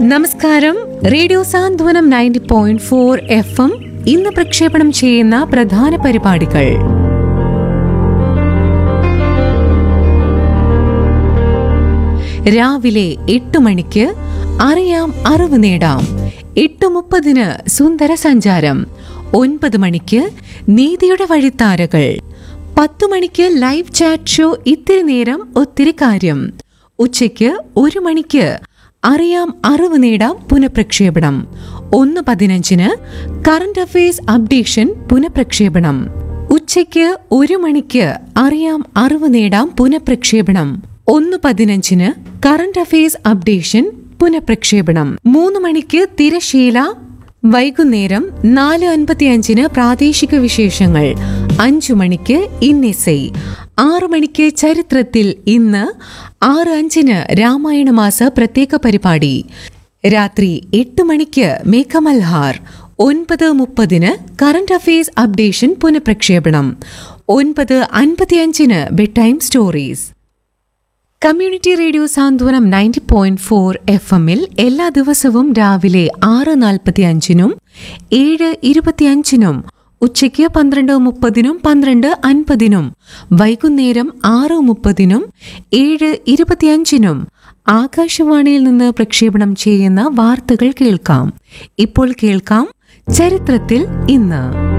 നമസ്കാരം radio Santhwanam ninety point four F M ഇന്ന് പ്രക്ഷേപണം ചെയ്യുന്ന പ്രധാന പരിപാടികൾ രാവിലെ എട്ട് മണിക്ക് അറിയാം അറിവ് നേടാം എട്ട് മുപ്പതിന് സുന്ദര സഞ്ചാരം ഒൻപത് മണിക്ക് നീതിയുടെ വഴിത്താരകൾ പത്തു മണിക്ക് ലൈവ് ചാറ്റ് ഷോ ഇത്തിരി നേരം ഒത്തിരി കാര്യം ഉച്ചയ്ക്ക് ഒരു മണിക്ക് അറിയാം അറിവ് നേടാം പുനഃപ്രക്ഷേപണം ഒന്ന് പതിനഞ്ചിന് കറന്റ് അഫയേഴ്സ് അപ്ഡേഷൻ പുനഃപ്രക്ഷേപണം ഉച്ചയ്ക്ക് ഒരു മണിക്ക് അറിയാം അറിവ് നേടാം പുനഃപ്രക്ഷേപണം ഒന്ന് പതിനഞ്ചിന് കറന്റ് അഫയേഴ്സ് അപ്ഡേഷൻ പുനഃപ്രക്ഷേപണം മൂന്ന് മണിക്ക് തിരശീല വൈകുന്നേരം നാല് അൻപത്തിയഞ്ചിന് പ്രാദേശിക വിശേഷങ്ങൾ അഞ്ചു മണിക്ക് ഇന്നിസൈ ആറു മണിക്ക് ചരിത്രത്തിൽ ഇന്ന് ആറ് അഞ്ചിന് രാമായണ മാസ പ്രത്യേക പരിപാടി രാത്രി എട്ട് മണിക്ക് മേഘമൽഹാർ ഒൻപത് മുപ്പതിന് കറന്റ് അഫയേഴ്സ് അപ്ഡേഷൻ പുനഃപ്രക്ഷേപണം ഒൻപത് അൻപത്തിയഞ്ചിന് bed time stories community radio Santhwanam ninety point four F എമ്മിൽ എല്ലാ ദിവസവും രാവിലെ ആറ് നാൽപ്പത്തി അഞ്ചിനും ഏഴ് ഇരുപത്തിയഞ്ചിനും ഉച്ചയ്ക്ക് പന്ത്രണ്ട് മുപ്പതിനും പന്ത്രണ്ട് അൻപതിനും വൈകുന്നേരം ആറ് മുപ്പതിനും ഏഴ് ഇരുപത്തിയഞ്ചിനും ആകാശവാണിയിൽ നിന്ന് പ്രക്ഷേപണം ചെയ്യുന്ന വാർത്തകൾ കേൾക്കാം ഇപ്പോൾ കേൾക്കാം ചരിത്രത്തിൽ ഇന്ന്